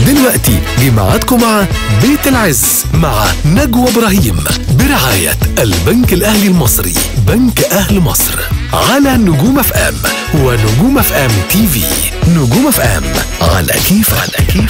دلوقتي جماعتكم مع بيت العز مع نجوى إبراهيم برعاية البنك الأهلي المصري بنك أهل مصر على نجوم اف ام ونجوم اف ام تي في نجوم اف ام على كيف على كيف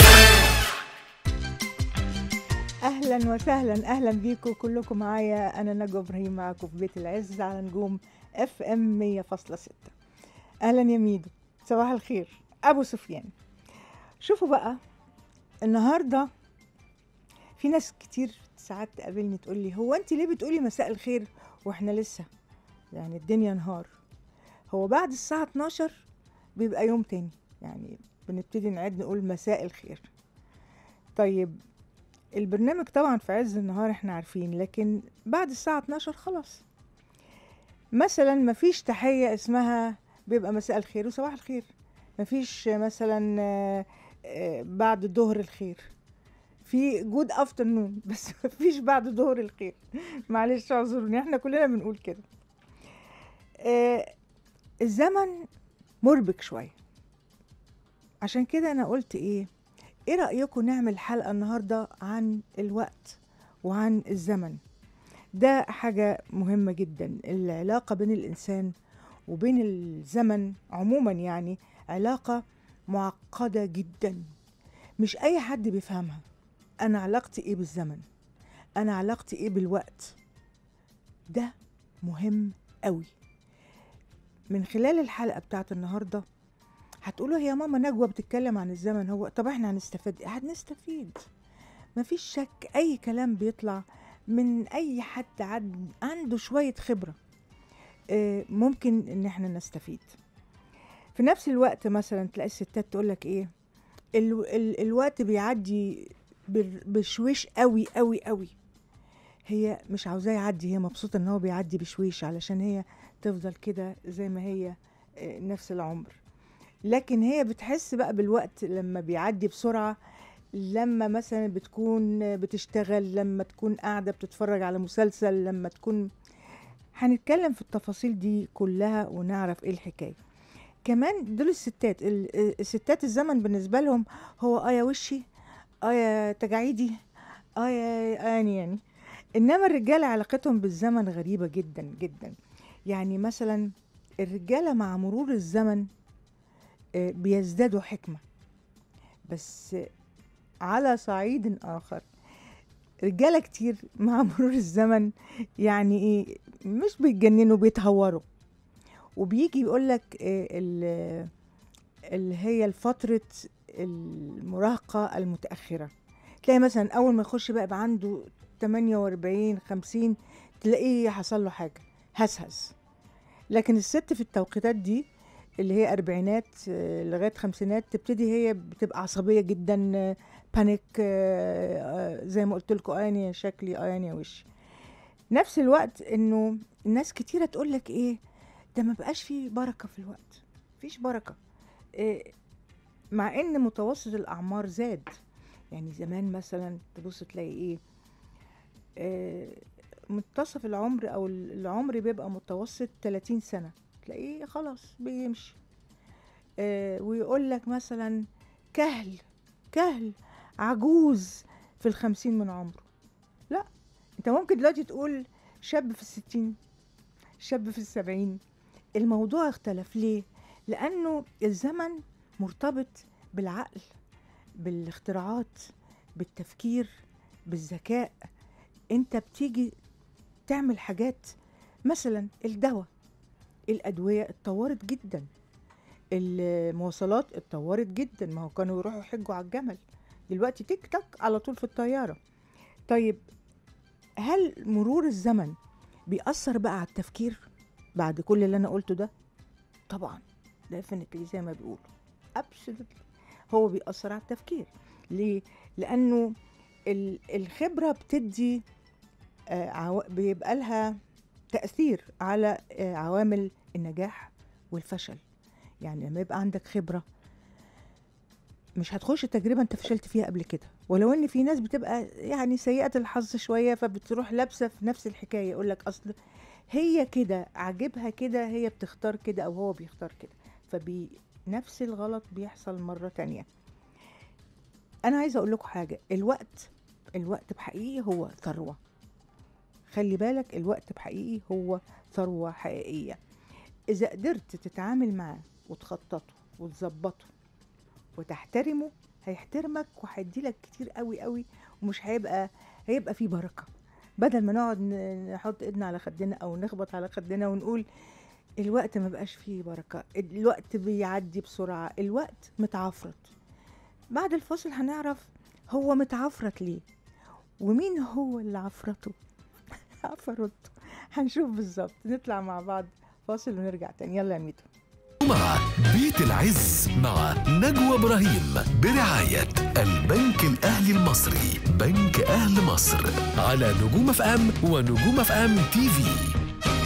اهلا وسهلا اهلا بيكم كلكم معايا انا نجوى ابراهيم معاكم في بيت العز على نجوم اف ام 100.6 اهلا يا ميدو صباح الخير ابو سفيان شوفوا بقى النهارده في ناس كتير ساعات تقابلني تقول لي هو انت ليه بتقولي مساء الخير واحنا لسه يعني الدنيا نهار هو بعد الساعه 12 بيبقى يوم تاني يعني بنبتدي نعد نقول مساء الخير طيب البرنامج طبعا في عز النهار احنا عارفين لكن بعد الساعة 12 خلاص مثلا مفيش تحية اسمها بيبقى مساء الخير وصباح الخير مفيش مثلا آه، آه، بعد الظهر الخير في جود افترنون بس مفيش بعد ظهر الخير معلش اعذروني احنا كلنا بنقول كده آه، الزمن مربك شوية عشان كده انا قلت ايه ايه رأيكم نعمل حلقة النهاردة عن الوقت وعن الزمن ده حاجة مهمة جدا العلاقة بين الإنسان وبين الزمن عموما يعني علاقة معقدة جدا مش أي حد بيفهمها أنا علاقتي إيه بالزمن أنا علاقتي إيه بالوقت ده مهم قوي من خلال الحلقة بتاعت النهارده هتقولوا هي ماما نجوى بتتكلم عن الزمن هو طب احنا هنستفاد إيه؟ هنستفيد مفيش شك اي كلام بيطلع من اي حد عد عنده شوية خبرة آه، ممكن ان احنا نستفيد في نفس الوقت مثلا تلاقي الستات تقولك ايه ال ال الوقت بيعدي بر- بشويش قوي قوي قوي هي مش عاوزاه يعدي هي مبسوطة ان هو بيعدي بشويش علشان هي تفضل كده زي ما هي آه، نفس العمر لكن هي بتحس بقى بالوقت لما بيعدي بسرعة لما مثلا بتكون بتشتغل لما تكون قاعدة بتتفرج على مسلسل لما تكون هنتكلم في التفاصيل دي كلها ونعرف ايه الحكاية كمان دول الستات ال- الستات الزمن بالنسبة لهم هو اه يا وشي اه يا تجاعيدي اه يا يعني يعني انما الرجالة علاقتهم بالزمن غريبة جدا جدا يعني مثلا الرجالة مع مرور الزمن آه، بيزدادوا حكمة بس على صعيد آخر رجالة كتير مع مرور الزمن يعني ايه مش بيتجننوا بيتهوروا وبيجي يقولك آه، ال- اللي هي الفترة المراهقة المتأخرة تلاقي مثلا أول ما يخش بقى يبقى عنده 48 50 تلاقيه حصل له حاجة هسهس لكن الست في التوقيتات دي اللي هي أربعينات آه، لغاية خمسينات تبتدي هي بتبقى عصبية جدا آه، بانيك آه، آه، زي ما قلت لكم آية شكلي آية وشي نفس الوقت انه الناس كتيرة تقول لك ايه ده ما بقاش فيه بركة في الوقت مفيش بركة إيه مع ان متوسط الاعمار زاد يعني زمان مثلا تبص تلاقي ايه آه، منتصف العمر او العمر بيبقى متوسط 30 سنة تلاقيه خلاص بيمشي آه، ويقول لك مثلا كهل كهل عجوز في الخمسين من عمره لا انت ممكن دلوقتي تقول شاب في الستين شاب في السبعين الموضوع اختلف ليه لانه الزمن مرتبط بالعقل بالاختراعات بالتفكير بالذكاء انت بتيجي تعمل حاجات مثلا الدواء الادويه اتطورت جدا المواصلات اتطورت جدا ما هو كانوا يروحوا يحجوا على الجمل دلوقتي تك تك على طول في الطياره طيب هل مرور الزمن بيأثر بقى على التفكير بعد كل اللي انا قلته ده طبعا ديفنتلي زي ما بيقولوا absolutely هو بيأثر على التفكير ليه لانه ال- الخبره بتدي آه، عوا- بيبقى لها تأثير على آه، عوامل النجاح والفشل يعني لما يبقى عندك خبرة مش هتخش تجربة انت فشلت فيها قبل كده ولو ان في ناس بتبقى يعني سيئة الحظ شوية فبتروح لابسة في نفس الحكاية يقول لك اصل هي كده عاجبها كده هي بتختار كده او هو بيختار كده فبنفس الغلط بيحصل مرة تانية انا عايزه اقول لكم حاجه الوقت الوقت بحقيقي هو ثروه خلي بالك الوقت بحقيقي هو ثروه حقيقيه اذا قدرت تتعامل معاه وتخططه وتظبطه وتحترمه هيحترمك وهيديلك كتير قوي قوي ومش هيبقى هيبقى فيه بركه بدل ما نقعد ن- نحط ايدنا على خدنا او نخبط على خدنا ونقول الوقت ما بقاش فيه بركه الوقت بيعدي بسرعه الوقت متعفرت بعد الفاصل هنعرف هو متعفرت ليه ومين هو اللي عفرته عفرته هنشوف بالظبط نطلع مع بعض فاصل ونرجع تاني يلا يا ميتو مع بيت العز مع نجوى ابراهيم برعايه البنك الاهلي المصري بنك اهل مصر على نجوم اف ام ونجوم اف ام تي في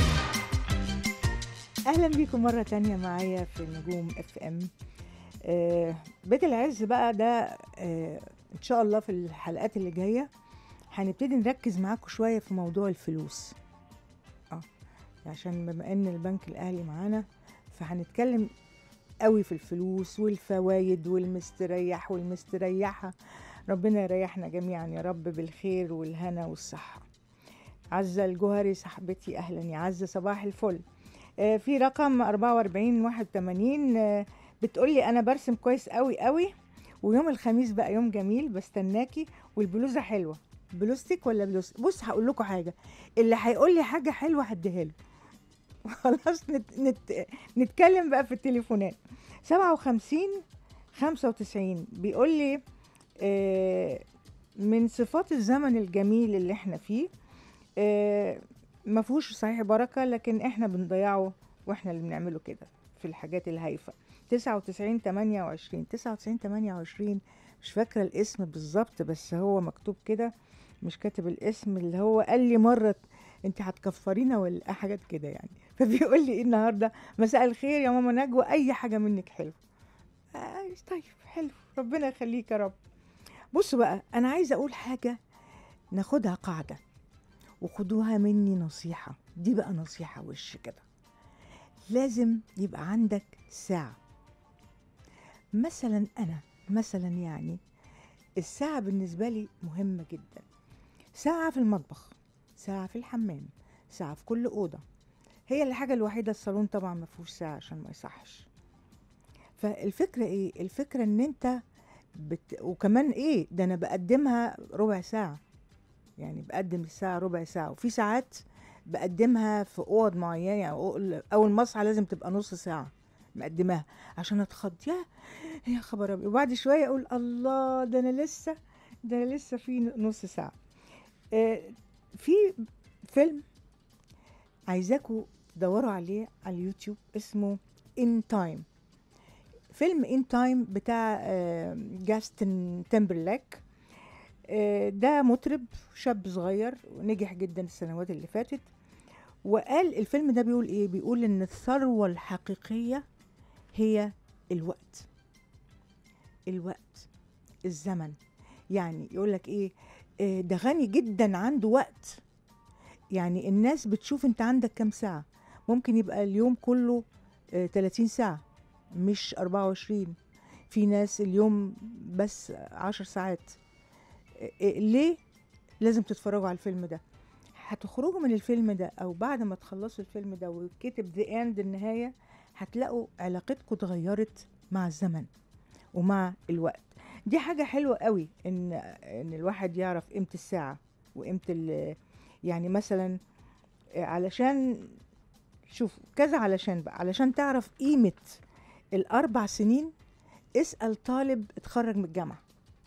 اهلا بيكم مره تانية معايا في نجوم اف ام آه بيت العز بقى ده آه ان شاء الله في الحلقات اللي جايه هنبتدي نركز معاكم شويه في موضوع الفلوس اه عشان بما ان البنك الاهلي معانا فهنتكلم قوي في الفلوس والفوايد والمستريح والمستريحه ربنا يريحنا جميعا يا رب بالخير والهنا والصحه عزة الجوهري صاحبتي اهلا يا عزة صباح الفل آه، في رقم 44 81 آه، بتقولي انا برسم كويس قوي قوي ويوم الخميس بقى يوم جميل بستناكي والبلوزه حلوه بلوزتك ولا بلوز بص هقول لكم حاجه اللي هيقول لي حاجه حلوه هديها له خلاص نت... نت... نتكلم بقى في التليفونات 57 95 بيقول لي آه، من صفات الزمن الجميل اللي احنا فيه آه، ما فيهوش صحيح بركه لكن احنا بنضيعه واحنا اللي بنعمله كده في الحاجات الهايفه 99 28 99 28 مش فاكره الاسم بالظبط بس هو مكتوب كده مش كاتب الاسم اللي هو قال لي مره انت هتكفرينا ولا حاجات كده يعني فبيقول لي ايه النهارده مساء الخير يا ماما نجوى اي حاجه منك حلو آه طيب حلو ربنا يخليك يا رب بصوا بقى انا عايزه اقول حاجه ناخدها قاعده وخدوها مني نصيحة دي بقى نصيحة وش كده لازم يبقى عندك ساعة مثلا أنا مثلا يعني الساعة بالنسبة لي مهمة جدا ساعة في المطبخ ساعة في الحمام ساعة في كل أوضة هي الحاجة الوحيدة الصالون طبعا ما فيهوش ساعة عشان ما يصحش فالفكرة ايه الفكرة ان انت بت... وكمان ايه ده انا بقدمها ربع ساعة يعني بقدم الساعة ربع ساعة وفي ساعات بقدمها في اوض معينة او اول مصحى لازم تبقى نص ساعة مقدماها عشان اتخض يا يا خبر ابيض وبعد شوية اقول الله ده انا لسه ده انا لسه في نص ساعة آه، في فيلم عايزاكوا تدوروا عليه على اليوتيوب اسمه ان تايم فيلم ان تايم بتاع آه، جاستن تيمبرلاك آه، ده مطرب شاب صغير ونجح جدا السنوات اللي فاتت وقال الفيلم ده بيقول ايه بيقول ان الثروة الحقيقية هي الوقت الوقت الزمن يعني يقول لك ايه آه، ده غني جدا عنده وقت يعني الناس بتشوف انت عندك كام ساعة ممكن يبقى اليوم كله آه، 30 ساعة مش 24 في ناس اليوم بس 10 ساعات آه، آه، ليه لازم تتفرجوا على الفيلم ده هتخرجوا من الفيلم ده او بعد ما تخلصوا الفيلم ده وكتب ذا اند النهايه هتلاقوا علاقتكم اتغيرت مع الزمن ومع الوقت دي حاجه حلوه قوي ان ان الواحد يعرف قيمه الساعه وقيمه ال- يعني مثلا علشان شوف كذا علشان بقى علشان تعرف قيمه الاربع سنين اسال طالب اتخرج من الجامعه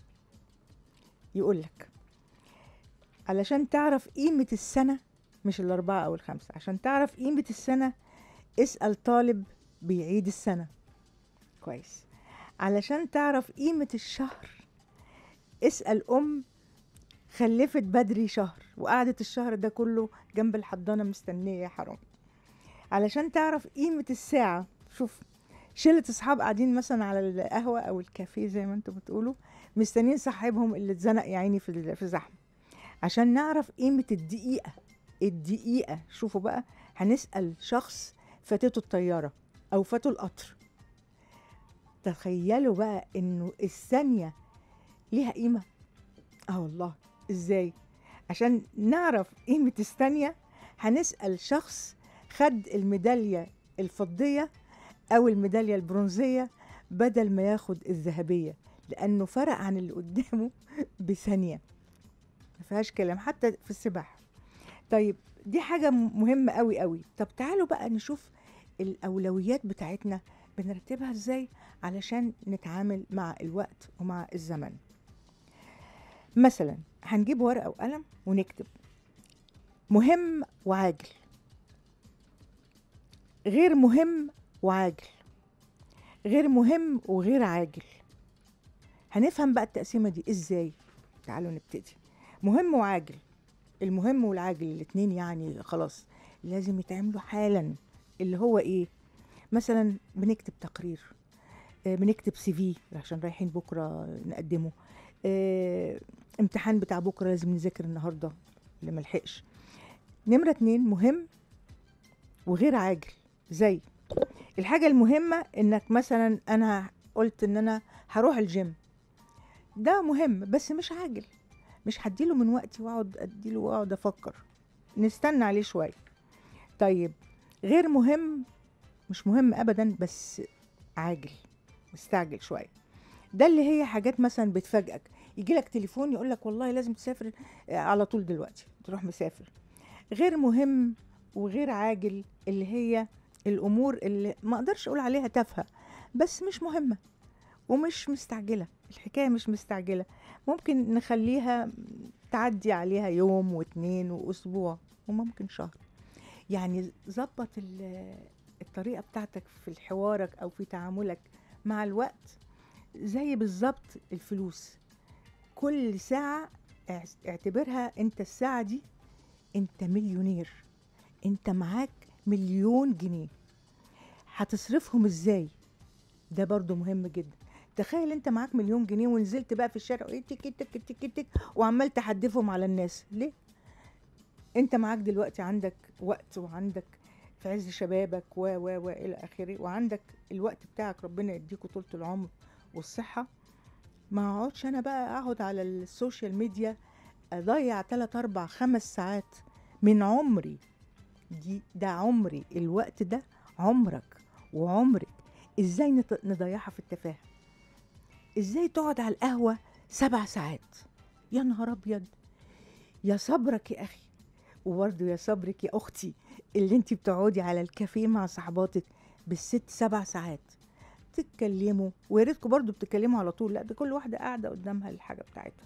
يقول لك علشان تعرف قيمة السنة مش الأربعة أو الخمسة عشان تعرف قيمة السنة اسأل طالب بيعيد السنة كويس علشان تعرف قيمة الشهر اسأل أم خلفت بدري شهر وقعدت الشهر ده كله جنب الحضانة مستنية يا حرام علشان تعرف قيمة الساعة شوف شلة أصحاب قاعدين مثلا على القهوة أو الكافيه زي ما انتوا بتقولوا مستنيين صاحبهم اللي اتزنق يا عيني في في زحمة عشان نعرف قيمة الدقيقة الدقيقة شوفوا بقى هنسأل شخص فاتته الطيارة أو فاته القطر تخيلوا بقى إنه الثانية ليها قيمة اه والله ازاي عشان نعرف قيمة الثانية هنسأل شخص خد الميدالية الفضية أو الميدالية البرونزية بدل ما ياخد الذهبية لأنه فرق عن اللي قدامه بثانية ما فيهاش كلام حتى في السباحة طيب دي حاجة م- مهمة قوي قوي طب تعالوا بقى نشوف الأولويات بتاعتنا بنرتبها ازاي علشان نتعامل مع الوقت ومع الزمن مثلا هنجيب ورقة وقلم ونكتب مهم وعاجل غير مهم وعاجل غير مهم وغير عاجل هنفهم بقى التقسيمة دي ازاي تعالوا نبتدي مهم وعاجل المهم والعاجل الاتنين يعني خلاص لازم يتعملوا حالا اللي هو ايه مثلا بنكتب تقرير آه، بنكتب سي في عشان رايحين بكره نقدمه آه، امتحان بتاع بكره لازم نذاكر النهارده اللي ملحقش نمره اتنين مهم وغير عاجل زي الحاجه المهمه انك مثلا انا قلت ان انا هروح الجيم ده مهم بس مش عاجل مش هديله من وقتي واقعد اديله واقعد افكر نستنى عليه شويه طيب غير مهم مش مهم ابدا بس عاجل مستعجل شويه ده اللي هي حاجات مثلا بتفاجئك يجي لك تليفون يقول لك والله لازم تسافر آه، على طول دلوقتي تروح مسافر غير مهم وغير عاجل اللي هي الامور اللي ما اقدرش اقول عليها تافهه بس مش مهمه ومش مستعجله الحكايه مش مستعجله ممكن نخليها تعدي عليها يوم واتنين واسبوع وممكن شهر يعني ظبط ال- الطريقه بتاعتك في حوارك او في تعاملك مع الوقت زي بالظبط الفلوس كل ساعة اع- اعتبرها انت الساعة دي انت مليونير انت معاك مليون جنيه هتصرفهم ازاي ده برضو مهم جدا تخيل انت معاك مليون جنيه ونزلت بقى في الشارع وايه تك تك تك تك وعمال تحدفهم على الناس ليه انت معاك دلوقتي عندك وقت وعندك في عز شبابك و و و الى اخره وعندك الوقت بتاعك ربنا يديكوا طولة العمر والصحة ما اقعدش انا بقى اقعد على السوشيال ميديا اضيع 3 4 5 ساعات من عمري دي ده عمري الوقت ده عمرك وعمرك ازاي نت- نضيعها في التفاهه ازاي تقعد على القهوه سبع ساعات يا نهار ابيض يا صبرك يا اخي وبرضه يا صبرك يا اختي اللي انت بتقعدي على الكافيه مع صحباتك بالست سبع ساعات تتكلموا ويا ريتكم برضه بتتكلموا على طول لا ده كل واحده قاعده قدامها الحاجه بتاعتها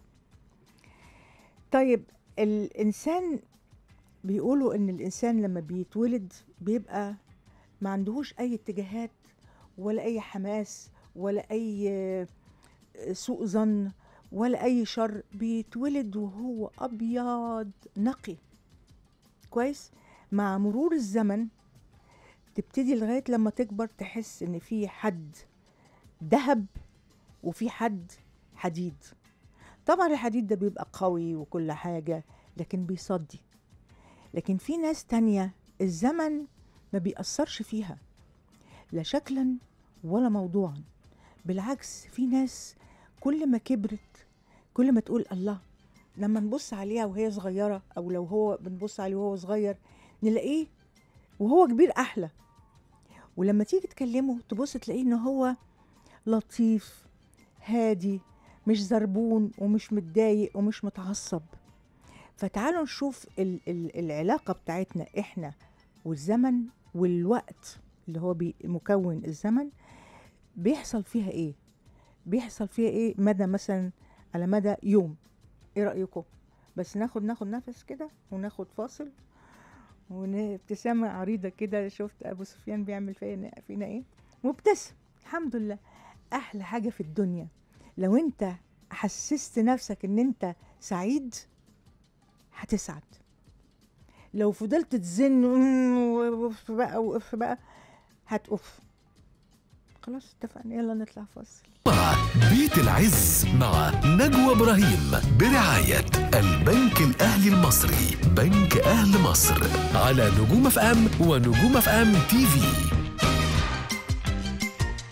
طيب الانسان بيقولوا ان الانسان لما بيتولد بيبقى ما عندهوش اي اتجاهات ولا اي حماس ولا اي آه، سوء ظن ولا اي شر بيتولد وهو ابيض نقي كويس مع مرور الزمن تبتدي لغايه لما تكبر تحس ان في حد ذهب وفي حد حديد طبعا الحديد ده بيبقى قوي وكل حاجه لكن بيصدي لكن في ناس تانية الزمن ما بيأثرش فيها لا شكلا ولا موضوعا بالعكس في ناس كل ما كبرت كل ما تقول الله لما نبص عليها وهي صغيرة أو لو هو بنبص عليه وهو صغير نلاقيه وهو كبير أحلى ولما تيجي تكلمه تبص تلاقيه إن هو لطيف هادي مش زربون ومش متضايق ومش متعصب فتعالوا نشوف ال- ال- العلاقة بتاعتنا إحنا والزمن والوقت اللي هو بي- مكون الزمن بيحصل فيها إيه بيحصل فيها إيه مدى مثلا على مدى يوم إيه رأيكم بس ناخد ناخد نفس كده وناخد فاصل وابتسامة عريضة كده شفت أبو سفيان بيعمل فينا فينا إيه مبتسم الحمد لله أحلى حاجة في الدنيا لو أنت حسست نفسك إن أنت سعيد هتسعد لو فضلت تزن وقف بقى وقف بقى هتقف خلاص اتفقنا يلا نطلع فاصل مع بيت العز مع نجوى ابراهيم برعايه البنك الاهلي المصري بنك اهل مصر على نجوم اف ام ونجوم اف ام تي في اهلا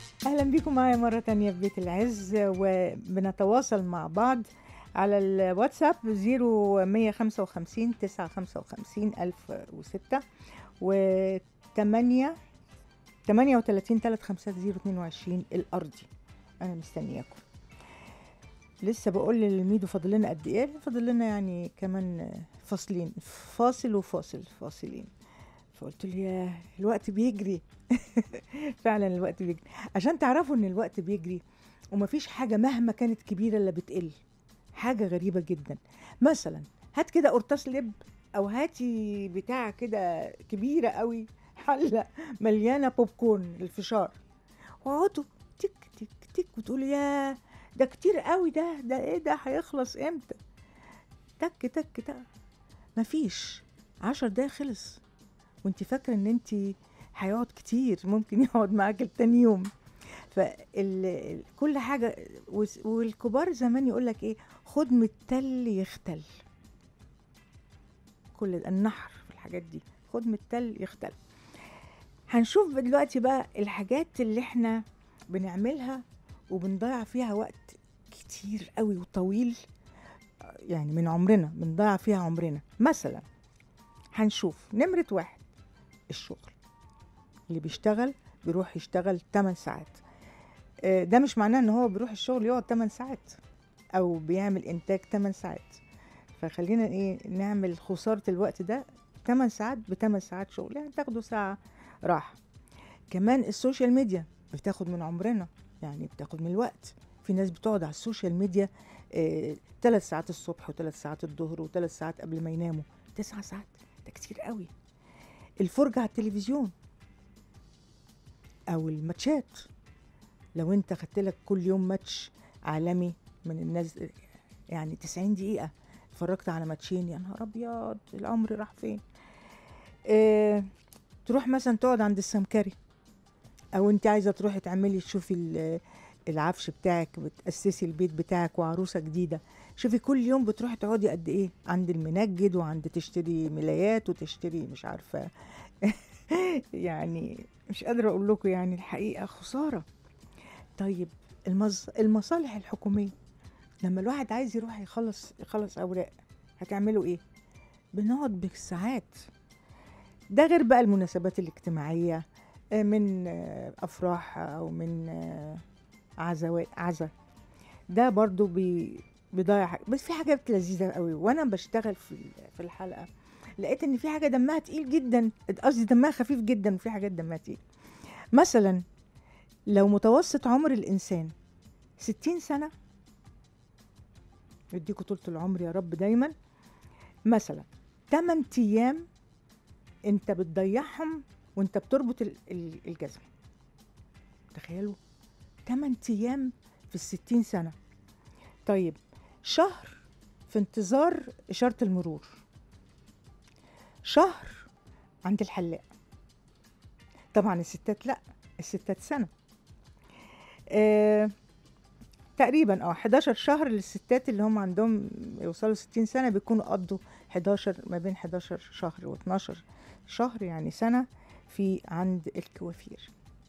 اهلا بيكم معايا مره تانية في بيت العز وبنتواصل مع بعض على الواتساب 0155 955 1006 و 8 38 350 الارضي انا مستنياكم لسه بقول للميدو فاضل لنا قد ايه فاضل لنا يعني كمان فاصلين فاصل وفاصل فاصلين فقلت له يا الوقت بيجري فعلا الوقت بيجري عشان تعرفوا ان الوقت بيجري ومفيش حاجه مهما كانت كبيره الا بتقل حاجه غريبه جدا مثلا هات كده قرطاس لب او هاتي بتاع كده كبيره قوي حله مليانه بوب كورن الفشار واقعدوا تك تك تك وتقولوا يا ده كتير قوي ده ده ايه ده هيخلص امتى تك تك تك مفيش عشر دقايق خلص وانت فاكره ان انت هيقعد كتير ممكن يقعد معاك التاني يوم فال كل حاجه وس- والكبار زمان يقول لك ايه خد من التل يختل كل ده النحر في الحاجات دي خد من التل يختل هنشوف دلوقتي بقى الحاجات اللي احنا بنعملها وبنضيع فيها وقت كتير قوي وطويل يعني من عمرنا بنضيع فيها عمرنا مثلا هنشوف نمرة واحد الشغل اللي بيشتغل بيروح يشتغل 8 ساعات آه، ده مش معناه ان هو بيروح الشغل يقعد 8 ساعات او بيعمل انتاج 8 ساعات فخلينا ايه نعمل خسارة الوقت ده 8 ساعات ب 8 ساعات شغل يعني تاخدوا ساعة راحة كمان السوشيال ميديا بتاخد من عمرنا يعني بتاخد من الوقت في ناس بتقعد على السوشيال ميديا ثلاث ساعات الصبح وثلاث ساعات الظهر وثلاث ساعات قبل ما يناموا تسع ساعات ده كتير قوي الفرجة على التلفزيون أو الماتشات لو أنت خدت لك كل يوم ماتش عالمي من الناس يعني 90 دقيقة اتفرجت على ماتشين يا نهار أبيض العمر راح فين اه تروح مثلا تقعد عند السمكري أو أنت عايزة تروحي تعملي تشوفي ال- العفش بتاعك بتأسسي البيت بتاعك وعروسة جديدة شوفي كل يوم بتروحي تقعدي قد ايه عند المنجد وعند تشتري ملايات وتشتري مش عارفه يعني مش قادره اقول لكم يعني الحقيقه خساره طيب المز... المصالح الحكوميه لما الواحد عايز يروح يخلص يخلص اوراق هتعملوا ايه بنقعد بالساعات ده غير بقى المناسبات الاجتماعيه آه، من آه، افراح او من آه، عزوات عزا ده برضو بي بيضيع حاجة. بس في حاجات لذيذه قوي وانا بشتغل في ال- في الحلقه لقيت ان في حاجه دمها تقيل جدا قصدي دمها خفيف جدا وفي حاجات دمها تقيل مثلا لو متوسط عمر الانسان 60 سنه يديكوا طولة العمر يا رب دايما مثلا 8 ايام انت بتضيعهم وانت بتربط ال- ال- الجزمه تخيلوا 8 ايام في الستين سنه طيب شهر في انتظار إشارة المرور شهر عند الحلاق طبعا الستات لا الستات سنة آه تقريبا اه 11 شهر للستات اللي هم عندهم يوصلوا 60 سنة بيكونوا قضوا 11 ما بين 11 شهر و12 شهر يعني سنة في عند الكوافير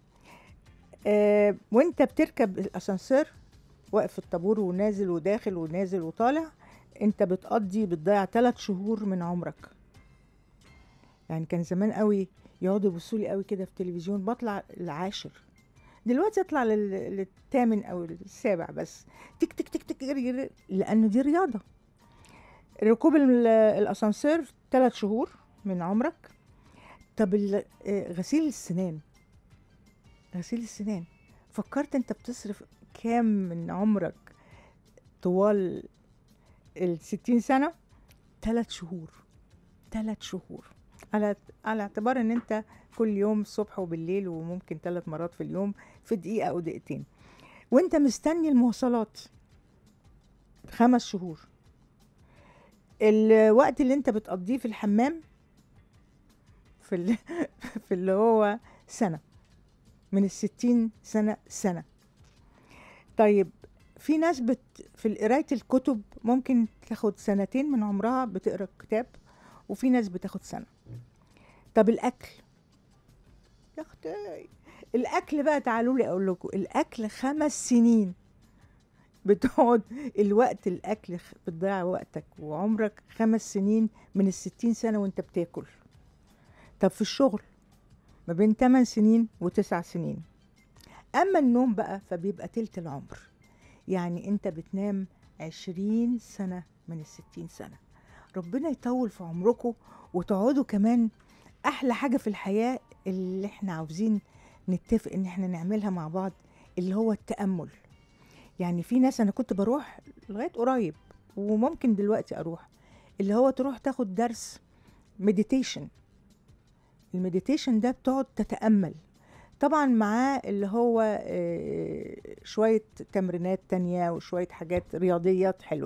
آه وانت بتركب الاسانسير واقف في الطابور ونازل وداخل ونازل وطالع انت بتقضي بتضيع ثلاث شهور من عمرك يعني كان زمان قوي يقعدوا يبصوا لي قوي كده في التلفزيون بطلع العاشر دلوقتي اطلع لل- للثامن او السابع بس تك تك تك تك جري جري لانه دي رياضه ركوب ال- الاسانسير ثلاث شهور من عمرك طب ال- آه، غسيل السنان غسيل السنان فكرت انت بتصرف كام من عمرك طوال الستين سنة ثلاث شهور ثلاث شهور على على اعتبار ان انت كل يوم الصبح وبالليل وممكن ثلاث مرات في اليوم في دقيقة او دقيقتين وانت مستني المواصلات خمس شهور الوقت اللي انت بتقضيه في الحمام في ال- في اللي هو سنة من الستين سنة سنة طيب في ناس بت في قراية الكتب ممكن تاخد سنتين من عمرها بتقرا كتاب وفي ناس بتاخد سنة طب الأكل يا أختي الاكل بقى تعالوا لي اقول لكم الاكل خمس سنين بتقعد الوقت الاكل خ- بتضيع وقتك وعمرك خمس سنين من الستين سنه وانت بتاكل طب في الشغل ما بين 8 سنين وتسع سنين اما النوم بقى فبيبقى تلت العمر يعني انت بتنام عشرين سنه من الستين سنه ربنا يطول في عمركم وتقعدوا كمان احلى حاجه في الحياه اللي احنا عاوزين نتفق ان احنا نعملها مع بعض اللي هو التامل يعني في ناس انا كنت بروح لغايه قريب وممكن دلوقتي اروح اللي هو تروح تاخد درس مديتيشن المديتيشن ده بتقعد تتامل طبعا معاه اللي هو آه، شويه تمرينات تانية وشويه حاجات رياضيات حلوه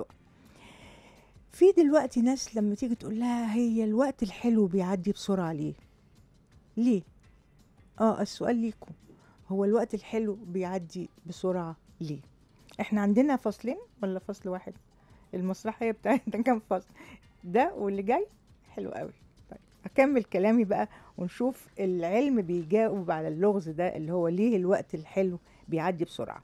في دلوقتي ناس لما تيجي تقول لها هي الوقت الحلو بيعدي بسرعه ليه ليه اه السؤال ليكم هو الوقت الحلو بيعدي بسرعه ليه احنا عندنا فصلين ولا فصل واحد المسرحيه بتاعتنا كام فصل ده واللي جاي حلو قوي طيب اكمل كلامي بقى ونشوف العلم بيجاوب على اللغز ده اللي هو ليه الوقت الحلو بيعدي بسرعه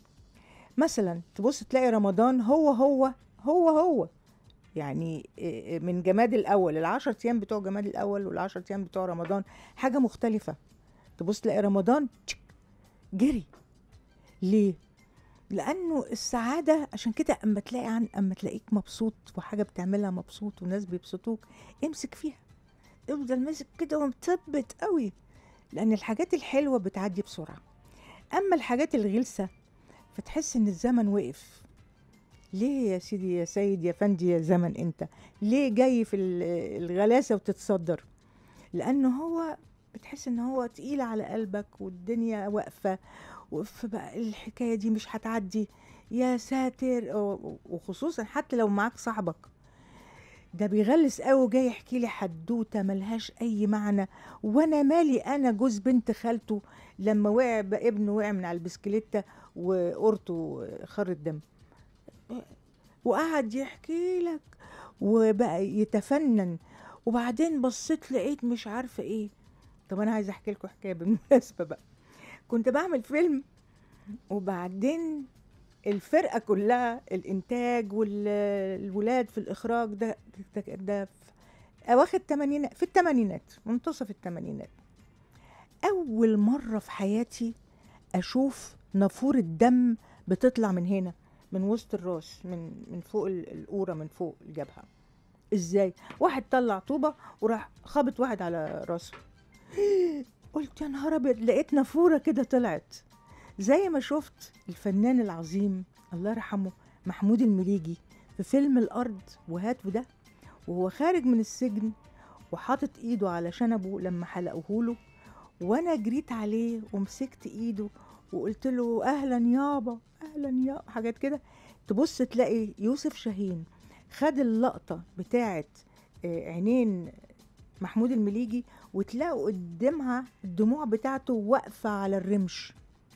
مثلا تبص تلاقي رمضان هو هو هو هو يعني إيه من جماد الاول العشر ايام بتوع جماد الاول والعشر ايام بتوع رمضان حاجه مختلفه تبص تلاقي رمضان تشك، جري ليه لانه السعاده عشان كده اما تلاقي عن اما تلاقيك مبسوط وحاجه بتعملها مبسوط وناس بيبسطوك امسك فيها افضل ماسك كده ومثبت قوي لان الحاجات الحلوه بتعدي بسرعه اما الحاجات الغلسه فتحس ان الزمن وقف ليه يا سيدي يا سيد يا فندي يا زمن انت ليه جاي في ال- الغلاسه وتتصدر لانه هو بتحس ان هو تقيل على قلبك والدنيا واقفه فبقى الحكايه دي مش هتعدي يا ساتر و- وخصوصا حتى لو معاك صاحبك ده بيغلس قوي وجاي يحكي لي حدوته ملهاش اي معنى وانا مالي انا جوز بنت خالته لما وقع بقى ابنه وقع من على البسكليته وقرته خر الدم وقعد يحكي لك وبقى يتفنن وبعدين بصيت لقيت مش عارفه ايه طب انا عايزه احكي لكم حكايه بالمناسبه بقى كنت بعمل فيلم وبعدين الفرقه كلها الانتاج والولاد في الاخراج ده ده, ده في اواخر الثمانينات في الثمانينات منتصف الثمانينات اول مره في حياتي اشوف نافوره دم بتطلع من هنا من وسط الراس من من فوق ال- القوره من فوق الجبهه ازاي واحد طلع طوبه وراح خابط واحد على راسه قلت يا نهار ابيض لقيت نافوره كده طلعت زي ما شفت الفنان العظيم الله يرحمه محمود المليجي في فيلم الارض وهات وده وهو خارج من السجن وحاطط ايده على شنبه لما حلقوهوله وانا جريت عليه ومسكت ايده وقلت له اهلا يابا اهلا يا حاجات كده تبص تلاقي يوسف شاهين خد اللقطه بتاعه آه، عينين محمود المليجي وتلاقوا قدامها الدموع بتاعته واقفه على الرمش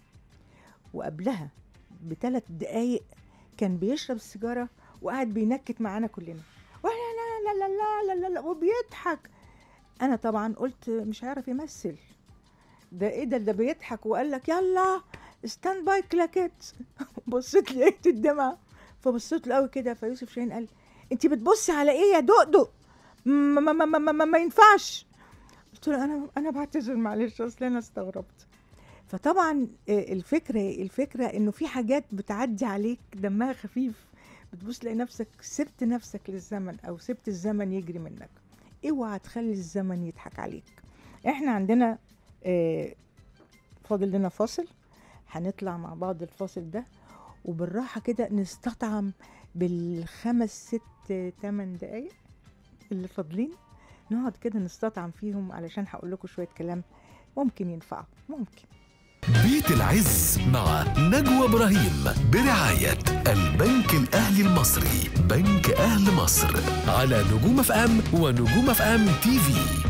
وقبلها بثلاث دقايق كان بيشرب السيجاره وقاعد بينكت معانا كلنا ولا لا لا لا لا لا لا, لا وبيضحك انا طبعا قلت مش هيعرف يمثل ده ايه ده ده بيضحك وقال لك يلا ستاند باي كلاكيت بصيت لقيت الدمعه فبصيت له قوي كده فيوسف شاهين قال انت بتبصي على ايه يا دقدق ما, ما, ما, ما, ما, ما ينفعش قلت له انا انا بعتذر معلش اصل انا استغربت فطبعا آه، الفكره الفكره انه في حاجات بتعدي عليك دمها خفيف بتبص تلاقي نفسك سبت نفسك للزمن او سبت الزمن يجري منك اوعى تخلي الزمن يضحك عليك احنا عندنا آه، فاضل لنا فاصل هنطلع مع بعض الفاصل ده وبالراحه كده نستطعم بالخمس ست تمن دقايق اللي فاضلين نقعد كده نستطعم فيهم علشان هقول لكم شويه كلام ممكن ينفعوا ممكن بيت العز مع نجوى ابراهيم برعايه البنك الاهلي المصري بنك اهل مصر على نجوم اف ام ونجوم اف ام تي في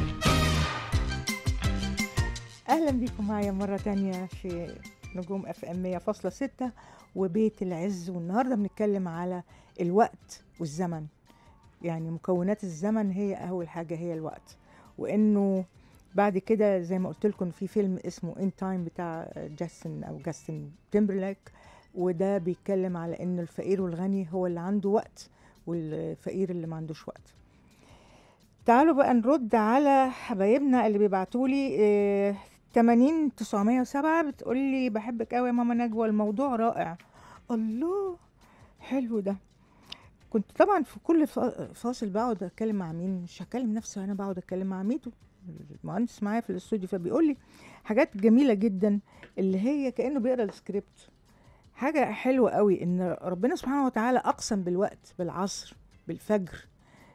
اهلا بيكم معايا مره تانية في نجوم اف ام 100.6 وبيت العز والنهارده بنتكلم على الوقت والزمن يعني مكونات الزمن هي اول حاجه هي الوقت وانه بعد كده زي ما قلت لكم في فيلم اسمه ان تايم بتاع جاستن او جاستن تيمبرلاك وده بيتكلم على ان الفقير والغني هو اللي عنده وقت والفقير اللي ما عندوش وقت تعالوا بقى نرد على حبايبنا اللي بيبعتوا لي آه، 80 907 بتقول لي بحبك قوي يا ماما نجوى الموضوع رائع الله حلو ده كنت طبعا في كل فا- فاصل بقعد اتكلم مع مين مش هكلم نفسي انا بقعد اتكلم مع ميدو المهندس معايا في الاستوديو فبيقول لي حاجات جميله جدا اللي هي كانه بيقرا السكريبت حاجه حلوه قوي ان ربنا سبحانه وتعالى اقسم بالوقت بالعصر بالفجر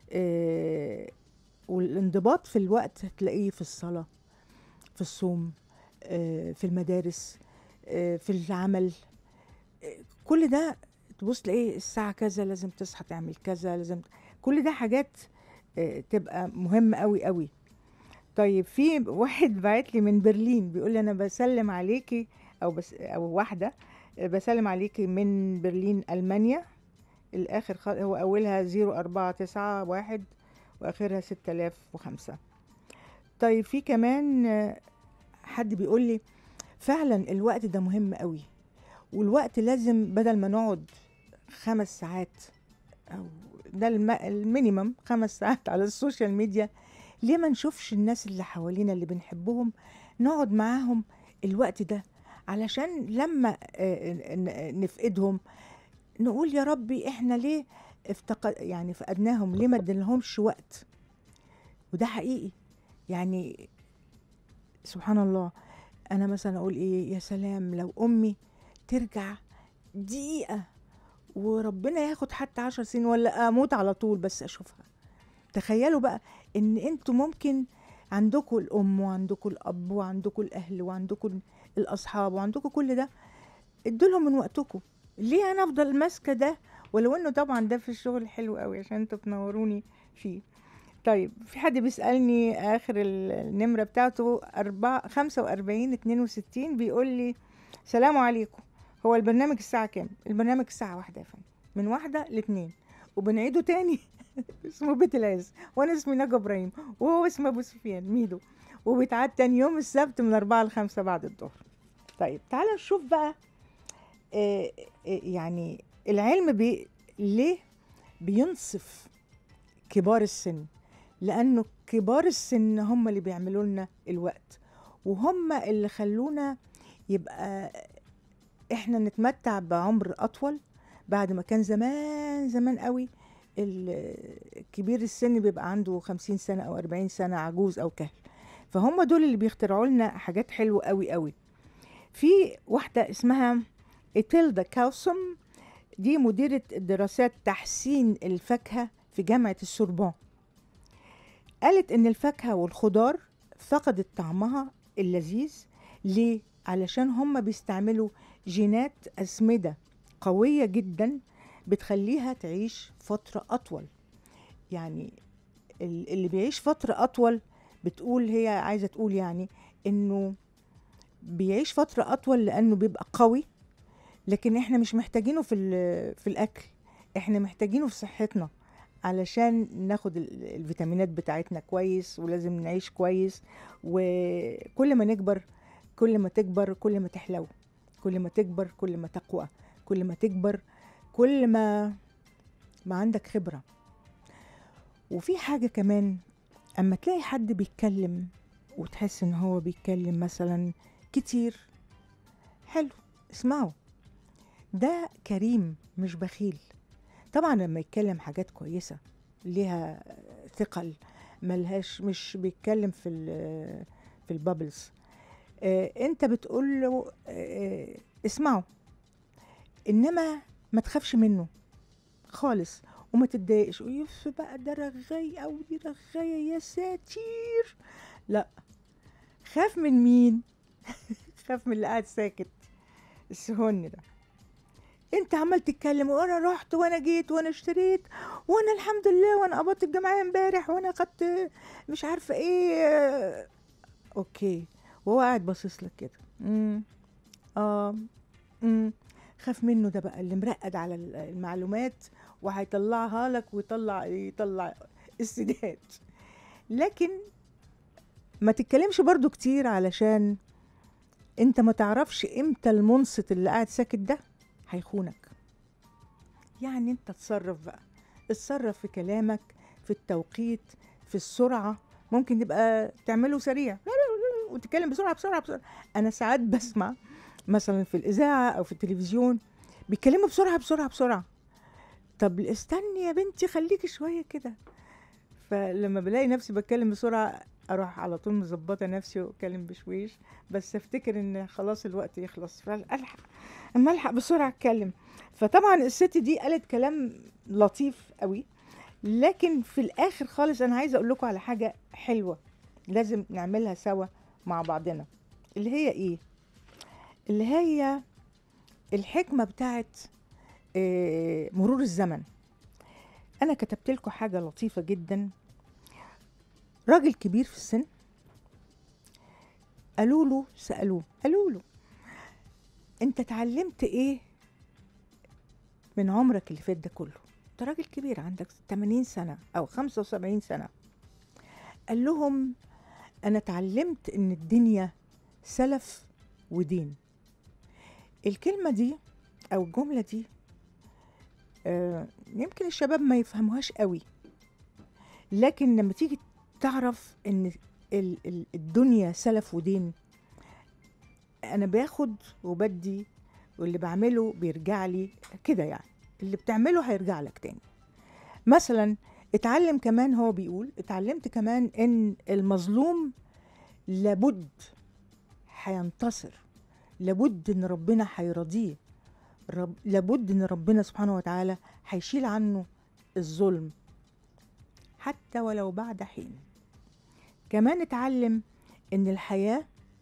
آه والانضباط في الوقت هتلاقيه في الصلاه في الصوم آه في المدارس آه في العمل آه كل ده تبص تلاقيه الساعه كذا لازم تصحى تعمل كذا لازم كل ده حاجات آه تبقى مهمه قوي قوي طيب في واحد بعت لي من برلين بيقول لي انا بسلم عليكي او بس او واحده آه، بسلم عليكي من برلين المانيا الاخر خ... هو اولها 0491 واخرها 6005 طيب في كمان آه، حد بيقول لي فعلا الوقت ده مهم قوي والوقت لازم بدل ما نقعد خمس ساعات او ده الم... المينيمم خمس ساعات على السوشيال ميديا ليه ما نشوفش الناس اللي حوالينا اللي بنحبهم نقعد معاهم الوقت ده علشان لما آه، ن- نفقدهم نقول يا ربي احنا ليه افتقد يعني فقدناهم ليه ما اديناهمش وقت وده حقيقي يعني سبحان الله انا مثلا اقول ايه يا سلام لو امي ترجع دقيقه وربنا ياخد حتى عشر سنين ولا اموت على طول بس اشوفها تخيلوا بقى ان انتوا ممكن عندكم الام وعندكم الاب وعندكم الاهل وعندكم الاصحاب وعندكم كل ده ادولهم من وقتكم ليه انا افضل ماسكه ده ولو انه طبعا ده في الشغل حلو قوي عشان انتوا تنوروني فيه طيب في حد بيسألني آخر ال- النمرة بتاعته أربعة خمسة وأربعين اتنين وستين بيقول لي سلام عليكم هو البرنامج الساعة كام؟ البرنامج الساعة واحدة يا فندم من واحدة لاتنين وبنعيده تاني اسمه بيت العز وأنا اسمي نجا إبراهيم وهو اسمه أبو سفيان ميدو وبيتعاد تاني يوم السبت من أربعة لخمسة بعد الظهر طيب تعالى نشوف بقى آه آه يعني العلم بي ليه بينصف كبار السن لانه كبار السن هم اللي بيعملوا لنا الوقت وهم اللي خلونا يبقى احنا نتمتع بعمر اطول بعد ما كان زمان زمان قوي ال- كبير السن بيبقى عنده خمسين سنة أو أربعين سنة عجوز أو كهل فهم دول اللي بيخترعوا لنا حاجات حلوة قوي قوي في واحدة اسمها إتيلدا كاوسوم دي مديرة دراسات تحسين الفاكهة في جامعة السوربون قالت إن الفاكهة والخضار فقدت طعمها اللذيذ ليه؟ علشان هم بيستعملوا جينات أسمدة قوية جدا بتخليها تعيش فترة أطول يعني ال- اللي بيعيش فترة أطول بتقول هي عايزة تقول يعني إنه بيعيش فترة أطول لأنه بيبقى قوي لكن إحنا مش محتاجينه في, ال- في الأكل إحنا محتاجينه في صحتنا علشان ناخد ال- الفيتامينات بتاعتنا كويس ولازم نعيش كويس وكل ما نكبر كل ما تكبر كل ما تحلو كل ما تكبر كل ما تقوى كل ما تكبر كل ما ما عندك خبرة وفي حاجة كمان أما تلاقي حد بيتكلم وتحس إن هو بيتكلم مثلا كتير حلو اسمعه ده كريم مش بخيل طبعا لما يتكلم حاجات كويسة ليها ثقل ملهاش مش بيتكلم في ال في البابلز آه انت بتقول له آه اسمعه انما ما تخافش منه خالص وما تتضايقش يف بقى ده رغاي او دي رغايه يا ساتير لا خاف من مين خاف من اللي قاعد ساكت السهن ده انت عمال تتكلم وانا رحت وانا جيت وانا اشتريت وانا الحمد لله وانا قبضت الجمعيه امبارح وانا خدت مش عارفه ايه اوكي وهو قاعد باصص لك كده امم اه امم خاف منه ده بقى اللي مرقد على ال- المعلومات وهيطلعها لك ويطلع يطلع السيدات لكن ما تتكلمش برضو كتير علشان انت ما تعرفش امتى المنصت اللي قاعد ساكت ده هيخونك يعني انت تصرف بقى اتصرف في كلامك في التوقيت في السرعة ممكن تبقى تعمله سريع وتتكلم بسرعة بسرعة بسرعة أنا ساعات بسمع مثلا في الإذاعة أو في التلفزيون بيتكلموا بسرعة بسرعة بسرعة طب استني يا بنتي خليكي شوية كده فلما بلاقي نفسي بتكلم بسرعة اروح على طول مظبطه نفسي واتكلم بشويش بس افتكر ان خلاص الوقت يخلص فالحق اما الحق بسرعه اتكلم فطبعا الست دي قالت كلام لطيف قوي لكن في الاخر خالص انا عايزه اقول لكم على حاجه حلوه لازم نعملها سوا مع بعضنا اللي هي ايه اللي هي الحكمه بتاعت آه، مرور الزمن انا كتبت لكم حاجه لطيفه جدا راجل كبير في السن قالوا له سالوه قالوا له انت اتعلمت ايه من عمرك اللي فات ده كله انت راجل كبير عندك 80 سنه او 75 سنه قال لهم انا اتعلمت ان الدنيا سلف ودين الكلمه دي او الجمله دي آه يمكن الشباب ما يفهموهاش قوي لكن لما تيجي تعرف ان ال- ال- الدنيا سلف ودين انا باخد وبدي واللي بعمله بيرجع لي كده يعني اللي بتعمله هيرجع لك تاني مثلا اتعلم كمان هو بيقول اتعلمت كمان ان المظلوم لابد هينتصر لابد ان ربنا هيرضيه رب لابد ان ربنا سبحانه وتعالى هيشيل عنه الظلم حتى ولو بعد حين كمان اتعلم ان الحياة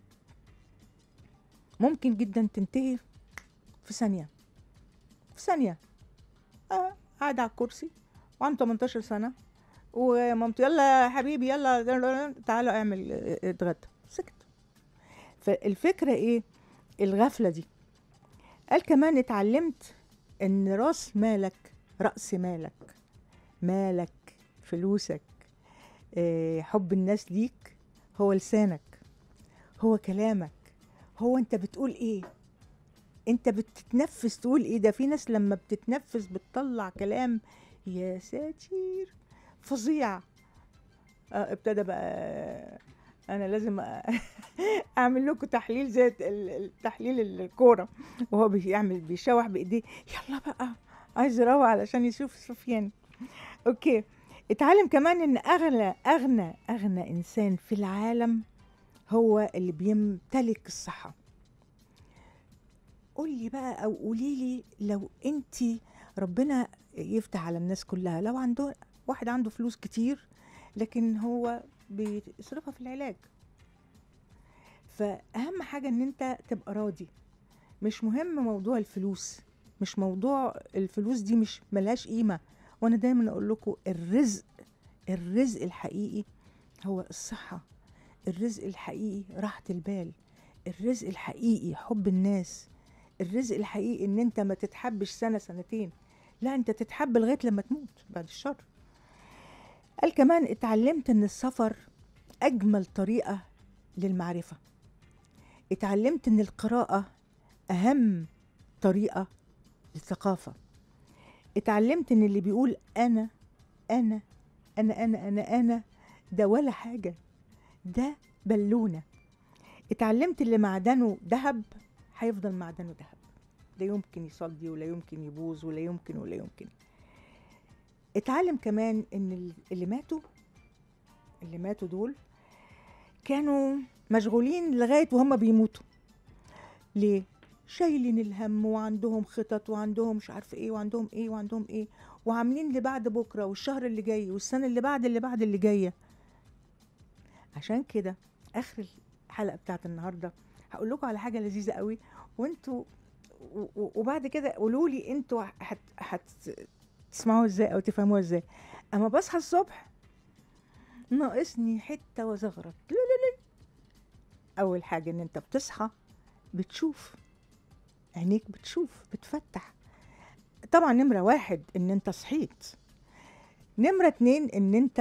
ممكن جدا تنتهي في ثانية في ثانية آه قاعد على الكرسي وعنده 18 سنة ومامته يلا يا حبيبي يلا تعالوا اعمل اه، اتغدى سكت فالفكرة ايه الغفلة دي قال كمان اتعلمت ان راس مالك رأس مالك مالك فلوسك آه، حب الناس ليك هو لسانك هو كلامك هو انت بتقول ايه انت بتتنفس تقول ايه ده في ناس لما بتتنفس بتطلع كلام يا ساتر فظيع آه ابتدى بقى انا لازم أ- اعمل لكم تحليل زي ال- ال- تحليل الكوره وهو بيعمل بيشوح بايديه يلا بقى عايز يروح علشان يشوف سفيان اوكي اتعلم كمان ان اغنى اغنى اغنى انسان في العالم هو اللي بيمتلك الصحه قولي بقى او قولي لي لو انت ربنا يفتح على الناس كلها لو عنده واحد عنده فلوس كتير لكن هو بيصرفها في العلاج فاهم حاجه ان انت تبقى راضي مش مهم موضوع الفلوس مش موضوع الفلوس دي مش ملهاش قيمه وانا دايما اقول لكم الرزق الرزق الحقيقي هو الصحه الرزق الحقيقي راحه البال الرزق الحقيقي حب الناس الرزق الحقيقي ان انت ما تتحبش سنه سنتين لا انت تتحب لغايه لما تموت بعد الشر قال كمان اتعلمت ان السفر اجمل طريقه للمعرفه اتعلمت ان القراءه اهم طريقه للثقافه اتعلمت ان اللي بيقول انا انا انا انا انا انا ده ولا حاجه ده بالونه اتعلمت اللي معدنه ذهب هيفضل معدنه ذهب لا يمكن يصدي ولا يمكن يبوظ ولا يمكن ولا يمكن اتعلم كمان ان ال- اللي ماتوا اللي ماتوا دول كانوا مشغولين لغايه وهم بيموتوا ليه شايلين الهم وعندهم خطط وعندهم مش عارفه ايه وعندهم ايه وعندهم ايه وعاملين اللي بعد بكره والشهر اللي جاي والسنه اللي بعد اللي بعد اللي جايه عشان كده اخر الحلقه بتاعت النهارده هقول لكم على حاجه لذيذه قوي وانتوا و- و- وبعد كده قولوا لي انتوا هت هتسمعوها ازاي او تفهموها ازاي اما بصحى الصبح ناقصني حته وزغرط لا لا لا اول حاجه ان انت بتصحى بتشوف عينيك بتشوف بتفتح طبعا نمره واحد ان انت صحيت نمره اتنين ان انت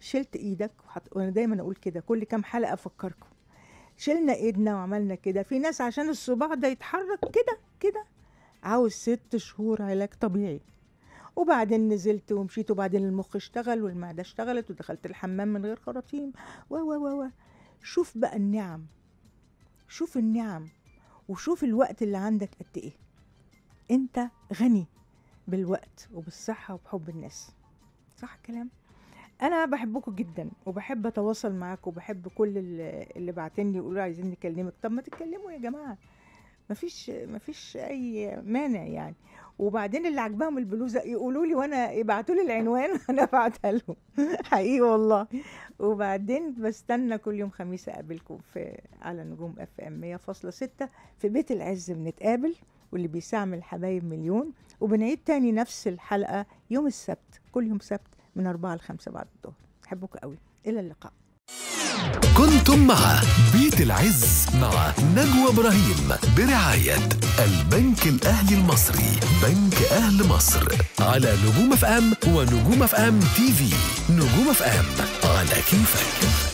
شلت ايدك وحط... وانا دايما اقول كده كل كام حلقه افكركم شلنا ايدنا وعملنا كده في ناس عشان الصباع ده يتحرك كده كده عاوز ست شهور علاج طبيعي وبعدين نزلت ومشيت وبعدين المخ اشتغل والمعده اشتغلت ودخلت الحمام من غير خراطيم و و و و شوف بقى النعم شوف النعم وشوف الوقت اللي عندك قد ايه انت غني بالوقت وبالصحه وبحب الناس صح الكلام انا بحبكم جدا وبحب اتواصل معاكم وبحب كل اللي اللي بعتني لي يقولوا عايزين نكلمك طب ما تتكلموا يا جماعه مفيش مفيش اي مانع يعني وبعدين اللي عجبهم البلوزه يقولوا لي وانا يبعتوا لي العنوان وانا ابعتها لهم حقيقي والله وبعدين بستنى كل يوم خميس اقابلكم في على نجوم اف ام 100.6 في بيت العز بنتقابل واللي بيستعمل حبايب مليون وبنعيد تاني نفس الحلقه يوم السبت كل يوم سبت من 4 ل 5 بعد الظهر بحبكم قوي الى اللقاء كنتم مع بيت العز مع نجوى إبراهيم برعاية البنك الأهلي المصري بنك أهل مصر على نجوم اف ام ونجوم اف ام تي في نجوم اف ام على كيفك